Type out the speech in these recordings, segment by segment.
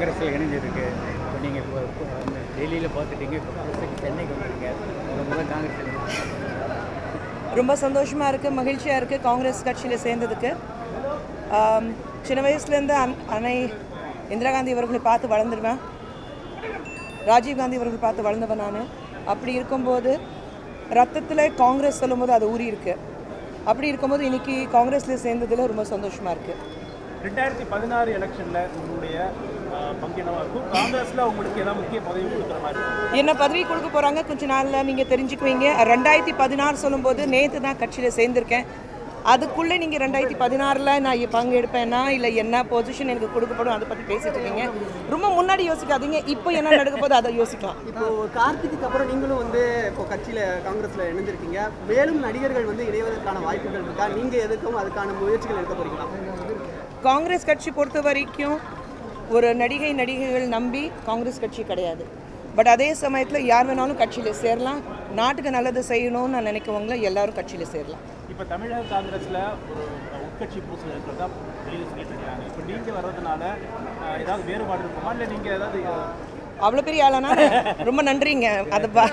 காங்கிரஸில் இணைஞ்சிருக்கு இப்போ நீங்கள் இப்போ இப்போ அந்த டெல்லியில் பார்த்துட்டீங்க இப்போ புதுசாக சென்னைக்கு வந்திருக்கீங்க முதல் முதல் காங்கிரஸில் ரொம்ப சந்தோஷமாக இருக்குது மகிழ்ச்சியாக இருக்குது காங்கிரஸ் கட்சியில் சேர்ந்ததுக்கு ஆம், சின்ன வயசுலேருந்து அன் அன்னை இந்திரா காந்தி அவர்களை பார்த்து வளர்ந்துருவேன் ராஜீவ் காந்தி அவர்கள் பார்த்து வளர்ந்தவன் நான் அப்படி இருக்கும்போது ரத்தத்தில் காங்கிரஸ் சொல்லும்போது அது ஊறி இருக்கு அப்படி இருக்கும்போது இன்னைக்கு காங்கிரஸில் சேர்ந்ததில் ரொம்ப சந்தோஷமாக இருக்குது ரெண்டாயிரத்தி பதினாறு எலெக்ஷன்ல உங்களுடைய அஹ், பங்கு என்னவா இருக்கும் காங்கிரஸ்ல உங்களுக்கு ஏதாவது முக்கிய பதவி கொடுக்குற மாதிரி இருக்கும் என்ன பதவி கொடுக்க போகிறாங்க கொஞ்ச நாளில் நீங்கள் தெரிஞ்சுக்குவீங்க ரெண்டாயிரத்தி பதினாறு சொல்லும்போது நேற்று தான் கட்சியில் சேர்ந்துருக்கேன் அதுக்குள்ளே நீங்கள் ரெண்டாயிரத்தி பதினாறில் நான் இ- பங்கெடுப்பேனா இல்லை என்ன பொசிஷன் எனக்கு கொடுக்கப்படும் அதை பற்றி பேசிட்டு இருக்கீங்க ரொம்ப முன்னாடி யோசிக்காதீங்க இப்போ என்ன நடக்க போது அதை யோசிக்கலாம் இப்போ கார்த்திக்கு அப்புறம் நீங்களும் வந்து இப்போ கட்சியில காங்கிரஸ்ல இணைஞ்சிருக்கீங்க மேலும் நடிகர்கள் வந்து இணைவதற்கான வாய்ப்புகள் இருக்கா நீங்க எதுக்கும் அதுக்கான முயற்சிகள் எடுக்க போறீங்களா காங்கிரஸ் கட்சி பொறுத்த வரைக்கும் ஒரு நடிகை நடிகைகள் நம்பி காங்கிரஸ் கட்சி கிடையாது பட் அதே சமயத்தில் யார் வேணாலும் கட்சியில் சேரலாம் நாட்டுக்கு நல்லது செய்யணும்னு நான் நினைக்கவங்கள எல்லாரும் கட்சியில் சேரலாம் இப்போ தமிழக காங்கிரஸ்ல ஒரு உட்கட்சி பூசல் இருக்கிறதா வெளியில் சொல்லிட்டு இருக்காங்க இப்போ நீங்க வர்றதுனால அஹ், ஏதாவது வேறுபாடு இருக்குமா இல்லை நீங்க ஏதாவது அஹ், அவ்வளோ பெரிய ஆளானா ரொம்ப நன்றிங்க அதை பா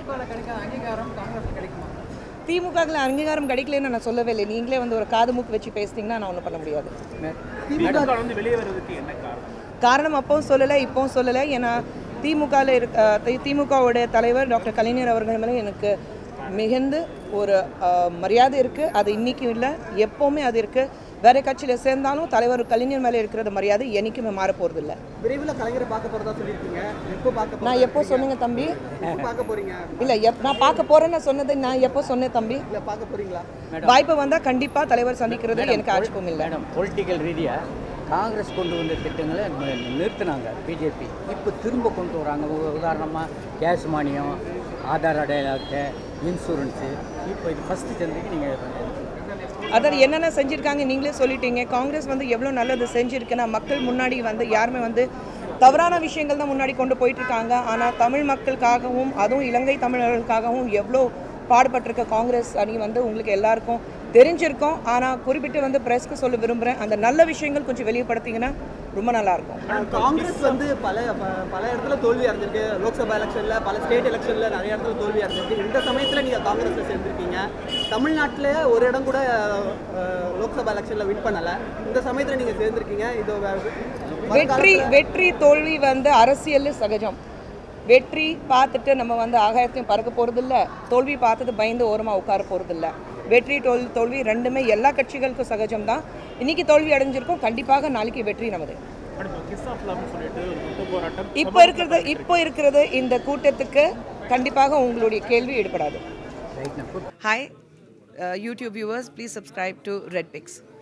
திமுகவில் அங்கீகாரம் கிடைக்கலன்னு நான் சொல்லவே இல்லை நீங்களே வந்து ஒரு காது மூக்கு வச்சு பேசுனீங்கன்னா நான் ஒன்றும் பண்ண முடியாது திமுக வந்து வெளியே வர்றதுக்கு என்ன காரணம் காரணம் அப்பவும் சொல்லலை இப்போவும் சொல்லலை ஏன்னா திமுகவில் இருக்க அஹ், தி- திமுகவுடைய தலைவர் டாக்டர் கலைஞர் அவர்கள் மேலே எனக்கு மிகுந்து ஒரு அஹ், மரியாதை இருக்குது அது இன்றைக்கும் இல்லை எப்போவுமே அது இருக்குது வேறு கட்சியில் சேர்ந்தாலும் தலைவர் கலைஞர் மேலே இருக்கிற மரியாதை என்றைக்குமே மாற போகிறதில்ல விரைவில் கலைஞரை பார்க்க போறதா சொல்லியிருக்கீங்க எப்போ பார்க்க போ- நான் எப்போ சொன்னீங்க தம்பி எப்போ பார்க்க போறீங்க இல்லை எப் நான் பார்க்க போகிறேன்னு சொன்னதை நான் எப்போ சொன்னேன் தம்பி இல்ல பார்க்க போறீங்களா வாய்ப்பு வந்தால் கண்டிப்பாக தலைவர் சந்திக்கிறது எனக்கு ஆட்சேபம் இல்லை மேடம் பொலிட்டிக்கல் ரீதியாக காங்கிரஸ் கொண்டு வந்த திட்டங்களை நி- நிறுத்தினாங்க பிஜேபி இப்போ திரும்ப கொண்டு வராங்க உ- உதாரணமாக கேஷ் மானியம் ஆதார் அடையாள அட்டை இன்சூரன்ஸு இப்போ இது ஃபஸ்ட்டு சந்தைக்கு நீங்கள் அதாவது என்னென்ன செஞ்சுருக்காங்க நீங்களே சொல்லிட்டீங்க காங்கிரஸ் வந்து எவ்வளோ நல்லது செஞ்சுருக்குன்னா மக்கள் முன்னாடி வந்து யாருமே வந்து தவறான விஷயங்கள் தான் முன்னாடி கொண்டு போயிட்டு இருக்காங்க ஆனால் தமிழ் மக்களுக்காகவும் அதுவும் இலங்கை தமிழர்களுக்காகவும் எவ்வளோ பாடுபட்டிருக்க காங்கிரஸ் அணி வந்து உங்களுக்கு எல்லாருக்கும் தெரிஞ்சிருக்கும் ஆனால் குறிப்பிட்டு வந்து ப்ரெஸ்க்கு சொல்ல விரும்புகிறேன் அந்த நல்ல விஷயங்கள் கொஞ்சம் வெளிப்படுத்திங்கன்னா ரொம்ப நல்லாயிருக்கும் காங்கிரஸ் வந்து பல ப- பல இடத்துல தோல்வி அடைஞ்சிருக்கு லோக்சபா எலெக்ஷன்ல பல ஸ்டேட் எலெக்ஷன்ல நிறைய இடத்துல தோல்வி அடைஞ்சிருக்கு இந்த சமயத்துல நீங்க காங்கிரஸ்ல சேர்ந்திருக்கீங்க தமிழ்நாட்டுல ஒரு இடம் கூட அஹ், லோக்சபா எலெக்ஷன்ல வின் பண்ணல இந்த சமயத்துல நீங்க சேர்ந்திருக்கீங்க இது வ- வெற்றி வெற்றி தோல்வி வந்து அரசியல் சகஜம் வெற்றி பார்த்துட்டு நம்ம வந்து ஆகாயத்தையும் பறக்க போகிறதில்ல தோல்வி பார்த்தது பயந்து ஓரமாக உட்கார போகிறதில்ல வெற்றி தோல்வி தோல்வி ரெண்டுமே எல்லா கட்சிகளுக்கும் சகஜம் தான் இன்னைக்கு தோல்வி அடைஞ்சிருக்கோம் கண்டிப்பாக நாளைக்கு வெற்றி நமது அடுத்து கிஸ் ஆஃப் லவ்னு சொல்லிட்டு ஒரு கூட்டு போராட்டம் இப்போ இருக்கிறது இப்போ இருக்கிறது இந்த கூட்டத்துக்கு கண்டிப்பாக உங்களுடைய கேள்வி ஈடுபடாது ரைட் நான் hi YouTube viewers please subscribe to Red fix